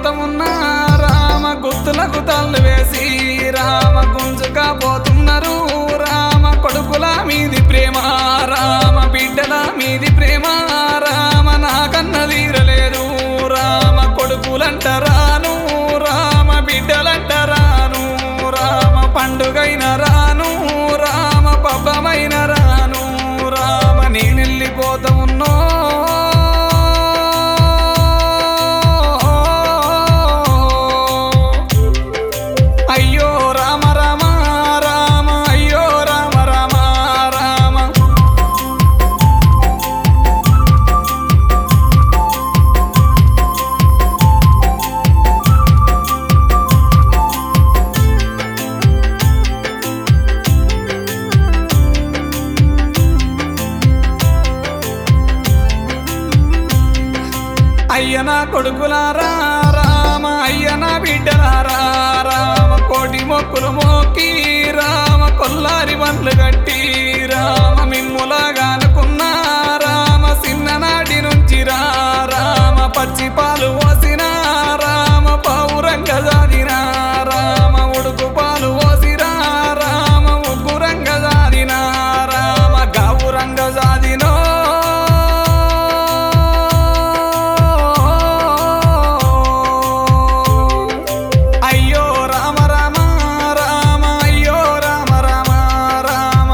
పోతమున్నా రామ గుత్తులకు తల్లు వేసి రామ గుంజుగా పోతున్నారు రామ కొడుకుల మీది ప్రేమ రామ బిడ్డల మీది ప్రేమ రామ నాకన్న తీరలేదు రామ కొడుకులంట రాను రామ బిడ్డలంట రాను రామ పండుగైన రాను రామ పబ్బమైన రాను రామ నేనెళ్ళిపోతా ఉన్నో అయ్యో రామ రామ రామ అయ్యో రామ రామ రామ అయ్యనా కొడుకులారా రామ అయ్యనా బిడ్డలారా రామ కోటి మొక్కులు మోకి రామ కొల్లారి బండ్లు కట్టి రామ మిమ్ములాగా అనుకున్నా రామ చిన్ననాటి నుంచి రా రామ పచ్చి పాలు పోసిన రామ పౌరంగ జాదిన రామ ఉడుకు పాలు పోసిరా రామ ఉగ్గురంగ జాదిన రామ గౌరంగ జాదినో అయ్యో రామ రామ రామ అయ్యో రామ రామ రామ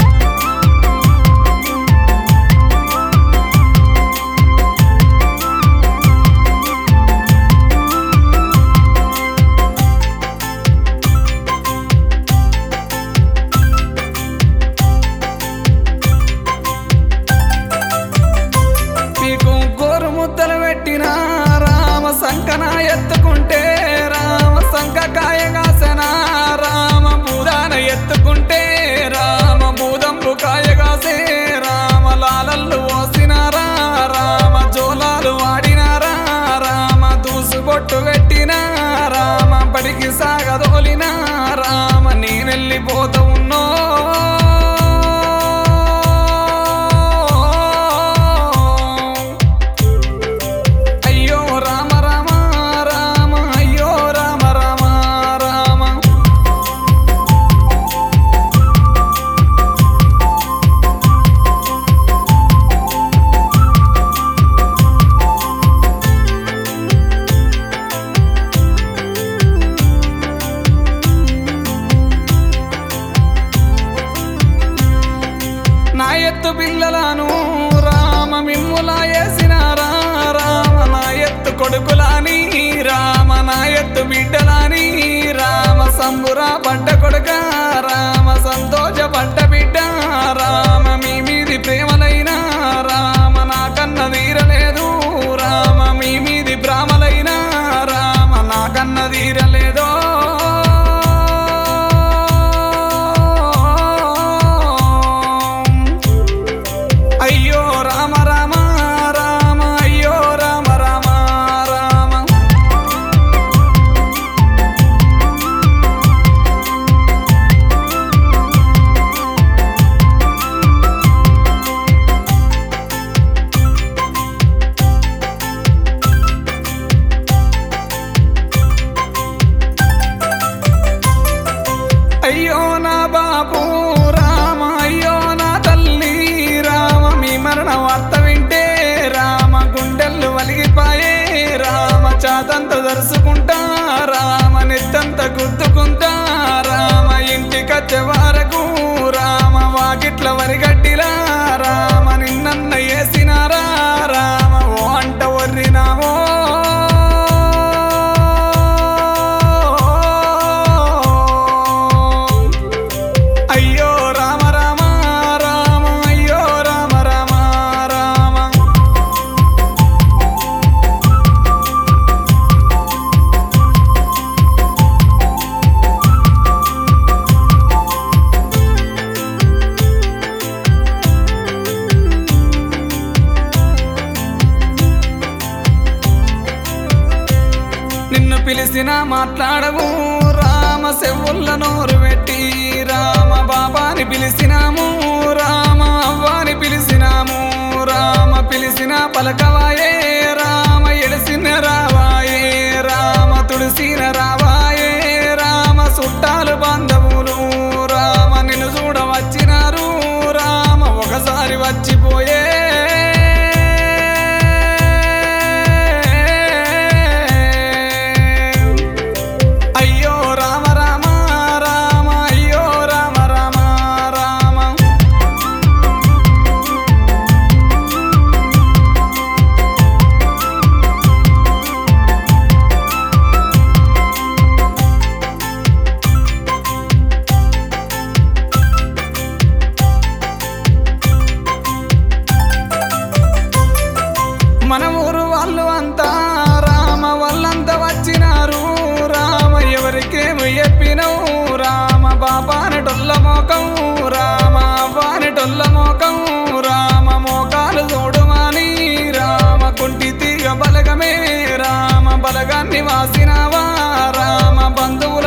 మీకు గోరు ముద్దలు పెట్టిన రామ సంకన ఎత్తుకుంటే రామ సంకకాయ కాసన రామ బూదాన ఎత్తుకుంటే రామ బూదంబు కాయ కాసే రామ లాలల్లు పోసినారా రామ జోలాలు వాడినారా రామ దూసు బొట్టు పెట్టిన రామ బడికి సాగదోలిన రామ నేనెళ్ళిపోతా ఉన్నో అయ్యో రామ రామ రామ అయ్యో రామ రామ రామ నా ఎత్తు పిల్లలను రామ మిమ్ములా వేసినారా రామ నా ఎత్తు కొడుకులాని రామ నా ఎత్తు బిడ్డలాని రామ సంబురా పడ్డ కొడుక రామ సంతోష పడ్డ బిడ్డ రామ మీ మీది ప్రేమలైనా రామ నా కన్న తీరలేదు రామ మీ మీది భ్రామలైనా రామ నా కన్న తీరలేదో అయ్యో రామ రామ రామ అయ్యో రామ రామ రామ అయ్యో నా బాబు రామ అయ్యో నా తల్లి రామ మీ మరణ వార్త వింటే రామ గుండెలు వలిగిపాయే రామ చాతంత దరుచుకుంటా రామ నెత్తంత గుద్దుకుంటా రామ ఇంటికొచ్చే వరకు రామ వాకిట్ల వరిగట్టిలా రామ నిన్నన్న వేసినారా రామ ఓ అంట వర్రినామో అయ్యో రామ రామ రామ అయ్యో రామ రామ రామ నిన్ను పిలిచిన మాట్లాడవు రామ సెవ్వుల్ల నోరు పెట్టి రామ బాబాని పిలిచినాము రామ అవ్వాని పిలిచినాము రామ పిలిచిన పలకవాయే రామ ఎడిసిన రావాయే రామ అంతా రామ వాళ్ళంతా వచ్చినారు రామ ఎవరికేమి చెప్పినవు రామ బాబాని టొల్ల మోకం రామ బాని టొల్ల మోకం రామ మోకాలు చూడుమాని రామ కుంటి తీగ బలగమే రామ బలగాన్ని వాసినావా రామ బంధువుల